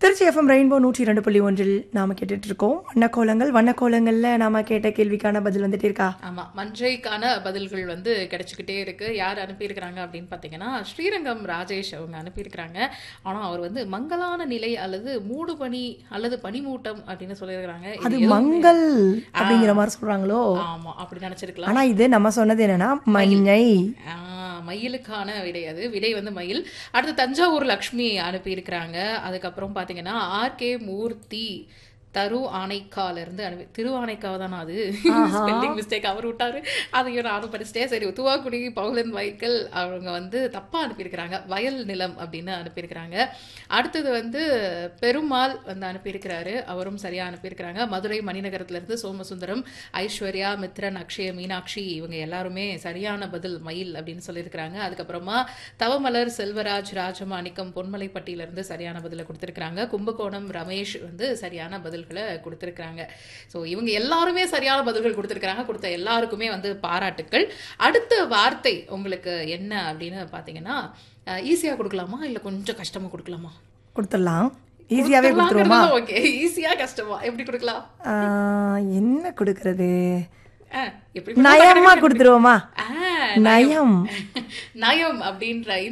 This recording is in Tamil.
திருச்சி எஃப்எம் ரெயின்போ நூற்றி ரெண்டு புள்ளி ஒன்றில் நாம கேட்டுட்டு இருக்கோம் வண்ணக்கோலங்கள் வண்ணக்கோலங்கள்ல நாம கேட்ட கேள்விக்கான பதில் வந்துட்டு இருக்கா ஆமா மஞ்சைக்கான பதில்கள் வந்து கிடைச்சிக்கிட்டே இருக்கு யார் அனுப்பியிருக்கிறாங்க அப்படின்னு பார்த்தீங்கன்னா ஸ்ரீரங்கம் ராஜேஷ் அவங்க அனுப்பியிருக்கிறாங்க ஆனா அவர் வந்து மங்கலான நிலை அல்லது மூடு பனி அல்லது பனிமூட்டம் அப்படின்னு சொல்லியிருக்கிறாங்க இது அது எதுவுமே- மங்கள் அப்படிங்கிற மாதிரி சொல்றாங்களோ ஆமா அப்படி நினைச்சிருக்கலாம் ஆனா இது நம்ம சொன்னது என்னன்னா மஞ்சை ஆ, மயிலுக்கான விடை அது விடை வந்து மயில் அடுத்து தஞ்சாவூர் லக்ஷ்மி அனுப்பியிருக்கிறாங்க அதுக்கப்புறம் பார்த்தீங்கன்னா ஆர்கே மூர்த்தி தரு ஆனைக்கால இருந்து அனுப்பி திரு ஆனைக்காவை தானே அது ஸ்பெல்லிங் மிஸ்டேக் அவர் விட்டாரு அதையும் நானும் படிச்சிட்டேன் சரி துவாக்குடி பவுலன் மைக்கேல் அவங்க வந்து தப்பா அனுப்பியிருக்கிறாங்க வயல் நிலம் அப்படின்னு அனுப்பியிருக்கிறாங்க அடுத்தது வந்து பெருமாள் வந்து அனுப்பியிருக்கிறாரு அவரும் சரியா அனுப்பியிருக்கிறாங்க மதுரை மணிநகரத்துல இருந்து சோமசுந்தரம் ஐஸ்வர்யா மித்ரன் அக்ஷய மீனாட்சி இவங்க எல்லாருமே சரியான பதில் மயில் அப்படின்னு சொல்லியிருக்கிறாங்க அதுக்கப்புறமா தவமலர் செல்வராஜ் ராஜமாணிக்கம் பொன்மலைப்பட்டியில இருந்து சரியான பதிலை கொடுத்திருக்கிறாங்க கும்பகோணம் ரமேஷ் வந்து சரியான பதில்களை கொடுத்திருக்கிறாங்க ஸோ இவங்க எல்லாருமே சரியான பதில்கள் கொடுத்திருக்கிறாங்க கொடுத்த எல்லாருக்குமே வந்து பாராட்டுக்கள் அடுத்த வார்த்தை உங்களுக்கு என்ன அப்படின்னு பார்த்தீங்கன்னா ஈஸியாக கொடுக்கலாமா இல்லை கொஞ்சம் கஷ்டமா கொடுக்கலாமா கொடுத்துடலாம் ஈஸியாவே கொடுத்துருவோமா ஓகே ஈஸியா கஷ்டமா எப்படி கொடுக்கலாம் ஆஹ், என்ன கொடுக்கறது ஆ, எப்படி நயமா கொடுத்துருவோமா ஆ, நயம் நயம் அப்படின்ற